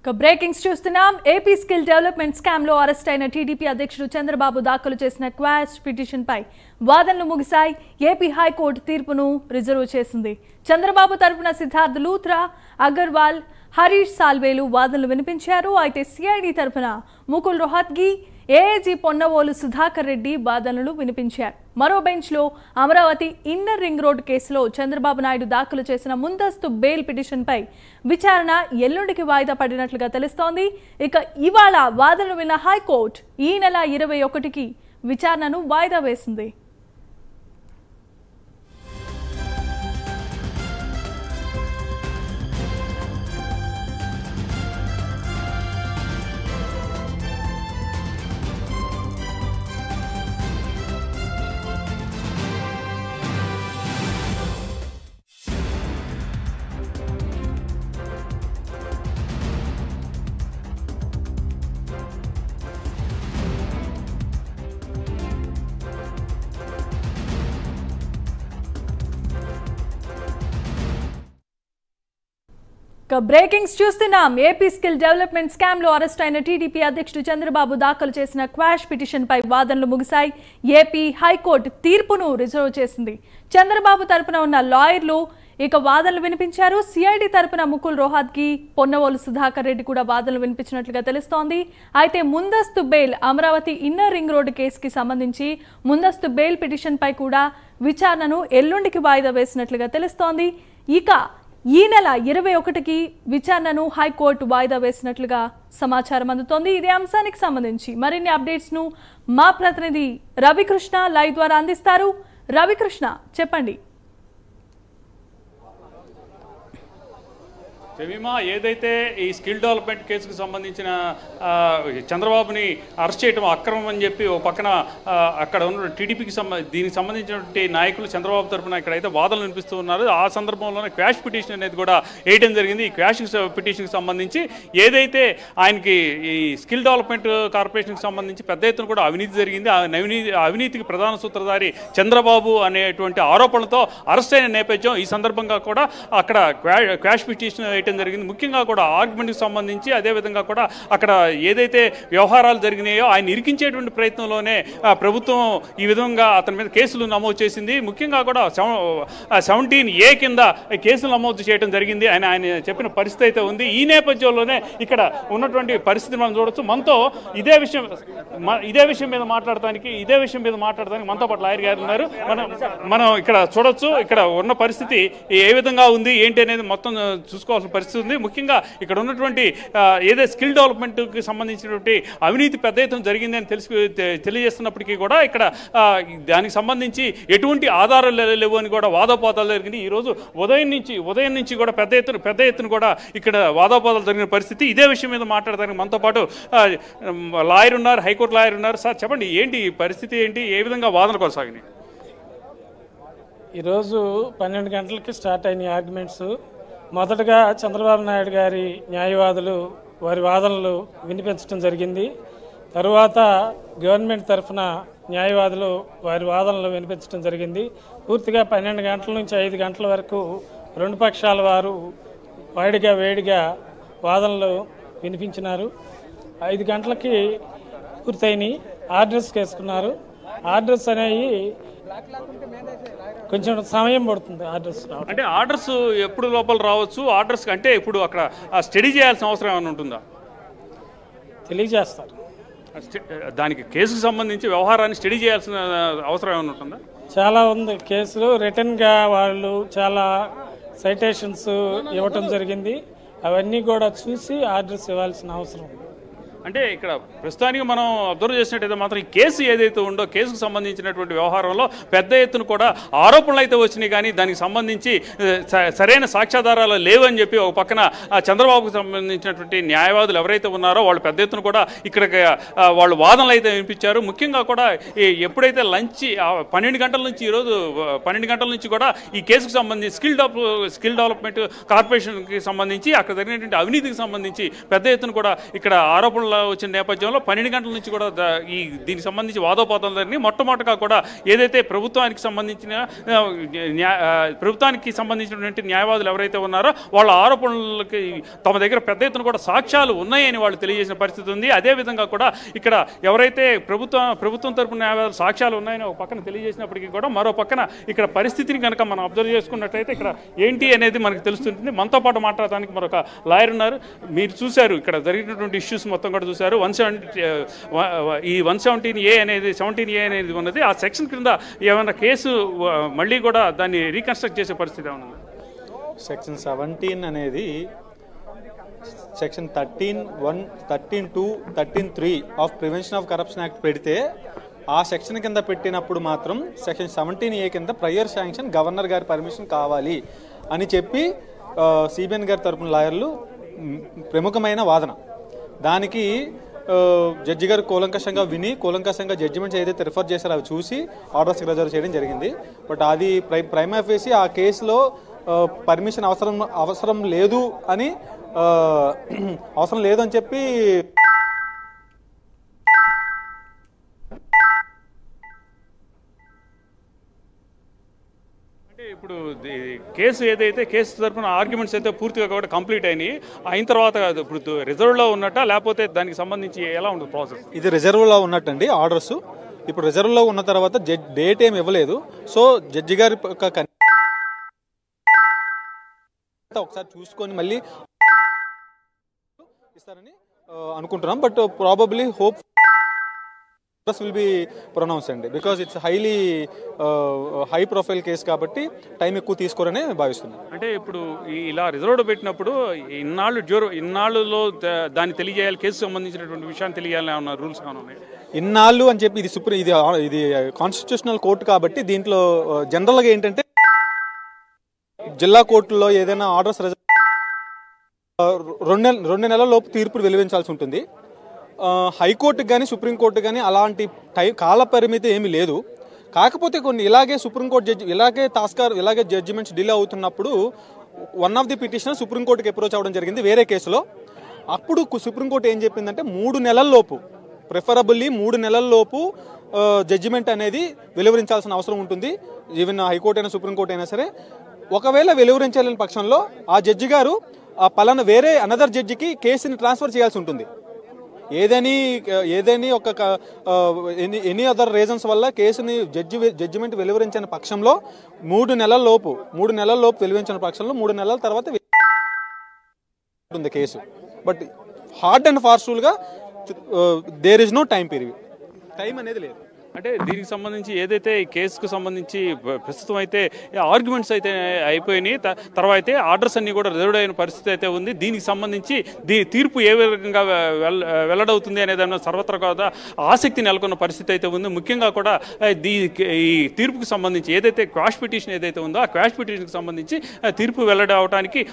ఇక బ్రేకింగ్స్ చూస్తున్నాం AP skill development scam లో అరెస్ట్ అయిన టీడీపీ అధ్యక్షుడు చంద్రబాబు దాఖలు చేసిన క్వాష్ పిటిషన్ పై వాదనలు ముగిశాయి ఏపీ హైకోర్టు తీర్పును రిజర్వ్ చేసింది చంద్రబాబు తరపున సిద్ధార్థ్ లూథ్రా అగర్వాల్ హరీష్ సాల్వేలు వాదనలు వినిపించారు అయితే సిఐడి తరపున ముకుల్ రోహత్గి ఏఏజీ పొన్నవోలు సుధాకర్ రెడ్డి వాదనలు వినిపించారు మరో బెంచ్లో అమరావతి ఇన్నర్ రింగ్ రోడ్ కేసులో చంద్రబాబు నాయుడు దాఖలు చేసిన ముందస్తు బెయిల్ పిటిషన్పై విచారణ ఎల్లుండికి వాయిదా పడినట్లుగా తెలుస్తోంది ఇక ఇవాళ వాదనలు విన్న హైకోర్టు ఈ నెల ఇరవై ఒకటికి విచారణను వాయిదా వేసింది ఇక బ్రేకింగ్స్ చూస్తున్నాం ఏపీ స్కిల్ డెవలప్మెంట్ స్కామ్ లో అరెస్ట్ అయిన టీడీపీ అధ్యక్షుడు చంద్రబాబు దాఖలు చేసిన క్వాష్ పిటిషన్ పై వాదనలు ముగిశాయి ఏపీ హైకోర్టు తీర్పును రిజర్వ్ చేసింది చంద్రబాబు తరపున ఉన్న లాయర్లు ఇక వాదనలు వినిపించారు సిఐడి తరపున ముకుల్ రోహాత్కి పొన్నవోలు సుధాకర్ రెడ్డి కూడా వాదనలు వినిపించినట్లుగా తెలుస్తోంది అయితే ముందస్తు bail Amaravati inner ring road కేసుకి సంబంధించి ముందస్తు బెయిల్ పిటిషన్ పై కూడా విచారణను ఎల్లుండికి వాయిదా వేసినట్లుగా తెలుస్తోంది ఇక ఈ నెల ఇరవై ఒకటికి విచారణను హైకోర్టు వాయిదా వేసినట్లుగా సమాచారం అందుతోంది ఇదే అంశానికి సంబంధించి మరిన్ని అప్డేట్స్ ను మా ప్రతినిధి రవికృష్ణ లైవ్ ద్వారా అందిస్తారు రవికృష్ణ చెప్పండి జమీమా ఏదైతే ఈ స్కిల్ డెవలప్మెంట్ కేసుకు సంబంధించిన ఆ, చంద్రబాబుని అరెస్ట్ చేయడం అక్రమం అని చెప్పి ఓ పక్కన ఆ, అక్కడ ఉన్న టీడీపీకి సంబ దీనికి సంబంధించినటువంటి నాయకులు చంద్రబాబు తరఫున ఇక్కడైతే వాదనలు వినిపిస్తూ ఉన్నారు ఆ సందర్భంలోనే క్వాష్ పిటిషన్ అనేది కూడా వేయడం జరిగింది ఈ క్వాష్ పిటిషన్కి సంబంధించి ఏదైతే ఆయనకి ఈ స్కిల్ డెవలప్మెంట్ కార్పొరేషన్కి సంబంధించి పెద్ద ఎత్తున కూడా అవినీతి జరిగింది ఆ అవినీతి అవినీతికి ప్రధాన సూత్రధారి చంద్రబాబు అనేటువంటి ఆరోపణలతో అరెస్ట్ అయిన నేపథ్యం ఈ సందర్భంగా కూడా అక్కడ క్వా- క్వాష్ పిటిషన్ వేయటం జరిగింది ముఖ్యంగా కూడా ఆర్గ్యుమెంట్కి సంబంధించి అదేవిధంగా కూడా అక్కడ ఏదైతే వ్యవహారాలు జరిగినాయో ఆయన ఇరికించేటువంటి ప్రయత్నంలోనే ఆ, ప్రభుత్వం ఈ విధంగా అతని మీద కేసులు నమోదు చేసింది ముఖ్యంగా కూడా సెవెంటీన్ ఏ కింద ఈ కేసులు నమోదు చేయడం జరిగింది అని ఆయన చెప్పిన పరిస్థితి అయితే ఉంది ఈ నేపథ్యంలోనే ఇక్కడ ఉన్నటువంటి పరిస్థితి మనం చూడొచ్చు మనతో ఇదే విషయం మ- ఇదే విషయం మీద మాట్లాడటానికి ఇదే విషయం మీద మాట్లాడటానికి మనతో పాటు లాయర్ గారు ఉన్నారు మనం మనం ఇక్కడ చూడొచ్చు ఇక్కడ ఉన్న పరిస్థితి ఏ విధంగా ఉంది ఏంటి అనేది మొత్తం ఆ, చూసుకోవాల్సిన పరిస్థితి ఉంది ముఖ్యంగా ఇక్కడ ఉన్నటువంటి ఆ, ఏదో స్కిల్ డెవలప్మెంట్కి సంబంధించినటువంటి అవినీతి పెద్ద ఎత్తున జరిగింది అని తెలుసు తె- తెలియజేస్తున్నప్పటికీ కూడా ఇక్కడ ఆ, దానికి సంబంధించి ఎటువంటి ఆధారాలు లే- లేవు అని కూడా వాదోపాదాలు జరిగింది ఈ రోజు ఉదయం నుంచి ఉదయం నుంచి కూడా పెద్ద ఎత్తున పెద్ద ఎత్తున కూడా ఇక్కడ వాదోపాదాలు జరిగిన పరిస్థితి ఇదే విషయం మీద మాట్లాడడానికి మనతో పాటు ఆ, లాయర్ ఉన్నారు హైకోర్టు లాయర్ ఉన్నారు సార్ చెప్పండి ఏంటి ఈ పరిస్థితి ఏంటి ఏ విధంగా వాదన కొనసాగినాయి ఈరోజు పన్నెండు గంటలకి స్టార్ట్ అయిన ఆర్గ్యుమెంట్స్ మొదటగా చంద్రబాబు నాయుడు గారి న్యాయవాదులు వారి వాదనలు వినిపించడం జరిగింది తరువాత గవర్నమెంట్ తరఫున న్యాయవాదులు వారి వాదనలు వినిపించడం జరిగింది పూర్తిగా పన్నెండు గంటల నుంచి ఐదు గంటల వరకు రెండు పక్షాల వారు వాడిగా వేడిగా వాదనలు వినిపించినారు ఐదు గంటలకి పూర్తయినాయి ఆర్డర్స్ వేసుకున్నారు ఆర్డర్స్ అనేవి కొంచెం సమయం పడుతుంది ఆర్డర్స్ రావడం అంటే ఆర్డర్స్ ఎప్పుడు లోపల రావచ్చు ఆర్డర్స్ అంటే ఇప్పుడు అక్కడ స్టడీ చేయాల్సిన అవసరం ఏమైనా ఉంటుందా తెలియజేస్తారు ఆ స్ట- దానికి కేసుకు సంబంధించి వ్యవహారాన్ని స్టడీ చేయాల్సిన అవసరం ఏమైనా ఉంటుందా చాలా ఉంది కేసులు రిటర్న్గా వాళ్ళు చాలా సైటేషన్స్ ఇవ్వటం జరిగింది అవన్నీ కూడా చూసి ఆర్డర్స్ ఇవ్వాల్సిన అవసరం ఉంది. అంటే ఇక్కడ ప్రస్తుతానికి మనం అబ్జర్వ్ చేసినట్టయితే మాత్రం ఈ కేసు ఏదైతే ఉందో కేసుకు సంబంధించినటువంటి వ్యవహారంలో పెద్ద ఎత్తున కూడా ఆరోపణలు అయితే వచ్చినాయి కానీ దానికి సంబంధించి ఆ, స- సరైన సాక్ష్యాధారాలు లేవని చెప్పి ఒక పక్కన ఆ, చంద్రబాబుకు సంబంధించినటువంటి న్యాయవాదులు ఎవరైతే ఉన్నారో వాళ్ళు పెద్ద ఎత్తున కూడా ఇక్కడికి ఆ, వాళ్ళు వాదనలు అయితే వినిపించారు ముఖ్యంగా కూడా ఈ ఎప్పుడైతే లంచ్ ఆ, పన్నెండు గంటల నుంచి ఈరోజు ఆ, పన్నెండు గంటల నుంచి కూడా ఈ కేసుకు సంబంధించి స్కిల్ డెవలప్ స్కిల్ డెవలప్మెంట్ కార్పొరేషన్కి సంబంధించి అక్కడ జరిగినటువంటి అవినీతికి సంబంధించి పెద్ద ఎత్తున కూడా ఇక్కడ ఆరోపణలు గంటల వచ్చిన నేపథ్యంలో పన్నెండు గంటల నుంచి కూడా ద- ఈ దీనికి సంబంధించి వాదోపాదాలని మొట్టమొదటిగా కూడా ఏదైతే ప్రభుత్వానికి సంబంధించిన ఆ, న్యా- ఆ, ప్రభుత్వానికి సంబంధించినటువంటి న్యాయవాదులు ఎవరైతే ఉన్నారో వాళ్ళ ఆరోపణలకి తమ దగ్గర పెద్ద ఎత్తున కూడా సాక్ష్యాలు ఉన్నాయని వాళ్ళు తెలియజేసిన పరిస్థితి ఉంది అదేవిధంగా కూడా ఇక్కడ ఎవరైతే ప్రభుత్వం ప్రభుత్వం తరపున న్యాయవాదులు సాక్ష్యాలు ఉన్నాయని ఒక పక్కన తెలియజేసినప్పటికీ కూడా మరో పక్కన ఇక్కడ పరిస్థితిని కనుక మనం అబ్జర్వ్ చేసుకున్నట్టయితే ఇక్కడ ఏంటి అనేది మనకు తెలుస్తుంటుంది మనతో పాటు మాట్లాడడానికి మరొక లాయర్ ఉన్నారు మీరు చూశారు ఇక్కడ జరిగినటువంటి ఇష్యూస్ మొత్తం కూడా చూశారు వన్ సెవెంటీ ఈ వన్ సెవెంటీన్ ఏ అనేది సెవెంటీన్ ఏ అనేది ఉన్నది ఆ సెక్షన్ కింద ఏమైనా కేసు ఆ, మళ్ళీ కూడా దాన్ని రీకన్స్ట్రక్ట్ చేసే పరిస్థితి ఏమైనా ఉందా? సెక్షన్ సెవెంటీన్ అనేది section thirteen one thirteen two thirteen three of prevention of corruption act పెడితే ఆ సెక్షన్ కింద పెట్టినప్పుడు మాత్రం సెక్షన్ సెవెంటీన్ ఏ కింద ప్రయర్ శాంక్షన్ గవర్నర్ గారి పర్మిషన్ కావాలి అని చెప్పి సిబిఎన్ గారి తరపున లాయర్లు మ్, ప్రముఖమైన వాదన దానికి ఆ, జడ్జి గారు కూలంకషంగా విని కూలంకషంగా జడ్జిమెంట్స్ ఏదైతే రిఫర్ చేశారో అవి చూసి ఆర్డర్స్ రిజర్వ్ చేయడం జరిగింది బట్ అది ప్రై ప్రైమ్ ఆఫీసీ ఆ కేసులో పర్మిషన్ అవసరం అవసరం లేదు అని ఆ, అవసరం లేదు అని చెప్పి అంటే ఇప్పుడు ది- కేసు ఏదైతే కేసు తరపున ఆర్గ్యుమెంట్స్ అయితే పూర్తిగా కూడా కంప్లీట్ అయినాయి అయిన తర్వాత కాదు, ఇప్పుడు రిజర్వ్లో ఉన్నట్ట లేకపోతే దానికి సంబంధించి ఎలా ఉంటుంది ప్రాసెస్ ఇది రిజర్వ్లో ఉన్నట్టండి ఆర్డర్స్ ఇప్పుడు రిజర్వ్లో ఉన్న తర్వాత జడ్ డేట్ ఏమి ఇవ్వలేదు సో జడ్జి గారి యొక్క కన్- ఒకసారి చూసుకొని మళ్ళీ ఇస్తారని ఆ, అనుకుంటున్నాం but probably hope will be pronounce అండి because it's highly high profile case కాబట్టి టైం ఎక్కువ తీసుకోరనే భావిస్తున్నాను అంటే ఇప్పుడు ఈ- ఇలా రిజర్వ్డ్ పెట్టినప్పుడు ఇన్నాళ్ళు జ్యూరో ఇన్నాళ్ళలో దా- దాన్ని తెలియజేయాలి కేసు సంబంధించినటువంటి విషయాన్ని తెలియాలని ఏమన్నా రూల్స్ ఏమైనా ఉన్నాయి ఇన్నాళ్ళు అని చెప్పి ఇది సుప్రీం ఇది ఇది కాన్స్టిట్యూషనల్ కోర్టు కాబట్టి దీంట్లో ఆ, జనరల్గా ఏంటంటే జిల్లా కోర్టులో ఏదైనా ఆర్డర్స్ రిజ- ఆ, రెండు నెల రెండు నెలల లోపు తీర్పులు వెలువరించాల్సి ఉంటుంది ఆ, హైకోర్టుకి కానీ సుప్రీంకోర్టు కానీ అలాంటి టై కాల పరిమితి ఏమీ లేదు కాకపోతే కొన్ని ఇలాగే సుప్రీంకోర్టు జడ్జి ఇలాగే తాస్కార్ ఇలాగే జడ్జిమెంట్స్ డిలే అవుతున్నప్పుడు వన్ ఆఫ్ ది పిటిషన్ సుప్రీంకోర్టుకి అప్రోచ్ అవ్వడం జరిగింది వేరే కేసులో అప్పుడు కు- సుప్రీంకోర్టు ఏం చెప్పిందంటే మూడు నెలల లోపు ప్రిఫరబుల్లీ మూడు నెలల లోపు జడ్జిమెంట్ అనేది వెలువరించాల్సిన అవసరం ఉంటుంది ఈవెన్ హైకోర్టు అయినా సుప్రీంకోర్టు అయినా సరే ఒకవేళ వెలువరించాలని పక్షంలో ఆ జడ్జి గారు ఆ పలానా వేరే అనదర్ జడ్జికి కేసుని ట్రాన్స్ఫర్ చేయాల్సి ఉంటుంది ఏదని ఏదని ఒక ఎనీ ఎనీ అదర్ రీజన్స్ వల్ల కేసుని జడ్జి జడ్జిమెంట్ వెలువరించిన పక్షంలో మూడు నెలల లోపు మూడు నెలల లోపు వెలువరించిన పక్షంలో మూడు నెలల తర్వాత ఉంటుంది కేసు బట్ హార్డ్ అండ్ ఫార్స్ఫుల్గా there is no time period time అనేది లేదు అంటే దీనికి సంబంధించి ఏదైతే ఈ కేసుకు సంబంధించి ప్ర- ప్రస్తుతం అయితే ఆర్గ్యుమెంట్స్ అయితే అయిపోయినాయి త- తర్వాత అయితే ఆర్డర్స్ అన్ని కూడా రిజర్వ్ అయిన పరిస్థితి అయితే ఉంది దీనికి సంబంధించి దీ తీర్పు ఏ విధంగా వెల్ వెల్లడవుతుంది అనే దాని మీద సర్వత్రా కూడా ఆసక్తి నెలకొన్న పరిస్థితి అయితే ఉంది ముఖ్యంగా కూడా ఆ, దీ ఈ తీర్పుకు సంబంధించి ఏదైతే క్వాష్ పిటిషన్ ఏదైతే ఉందో ఆ క్వాష్ పిటిషన్కి సంబంధించి ఆ, తీర్పు వెల్లడి అవడానికి